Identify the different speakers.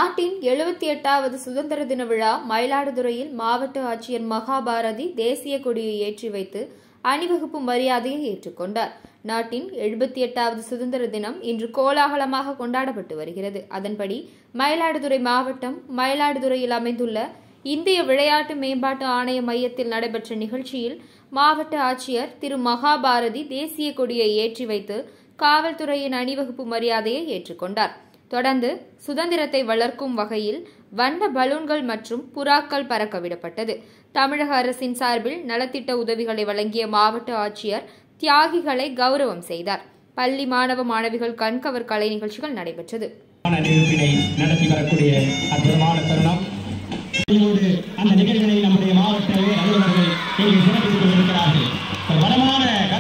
Speaker 1: நாட்டின் எழுபத்தி எட்டாவது சுதந்திர தின விழா மயிலாடுதுறையில் மாவட்ட ஆட்சியர் மகாபாரதி தேசிய கொடியை ஏற்றி வைத்து அணிவகுப்பு மரியாதையை ஏற்றுக்கொண்டார் நாட்டின் எழுபத்தி எட்டாவது சுதந்திர தினம் இன்று கோலாகலமாக கொண்டாடப்பட்டு வருகிறது அதன்படி மயிலாடுதுறை மாவட்டம் மயிலாடுதுறையில் அமைந்துள்ள இந்திய விளையாட்டு மேம்பாட்டு ஆணைய மையத்தில் நடைபெற்ற நிகழ்ச்சியில் மாவட்ட ஆட்சியர் திரு மகாபாரதி தேசிய கொடியை ஏற்றி வைத்து காவல்துறையின் அணிவகுப்பு மரியாதையை ஏற்றுக்கொண்டார் தொடர்ந்து சுதந்திரத்தை வளர்க்கும் வகையில் வண்ண பலூன்கள் மற்றும் புறாக்கள் பறக்க விடப்பட்டது தமிழக அரசின் சார்பில் நலத்திட்ட உதவிகளை வழங்கிய மாவட்ட ஆட்சியர் தியாகிகளை கௌரவம் செய்தார் பள்ளி மாணவ மாணவிகள் கண்கவர் கலை நிகழ்ச்சிகள் நடைபெற்றது
Speaker 2: நிகழ்ச்சினை நடத்தி வரக்கூடிய அற்புதமான தருணம் இதோடு அந்த நிகழ்வினை நம்முடைய மாவட்ட அலுவலர்கள் இங்கு சிறப்பித்துக் கொண்டிருக்கிறார்கள் வளமான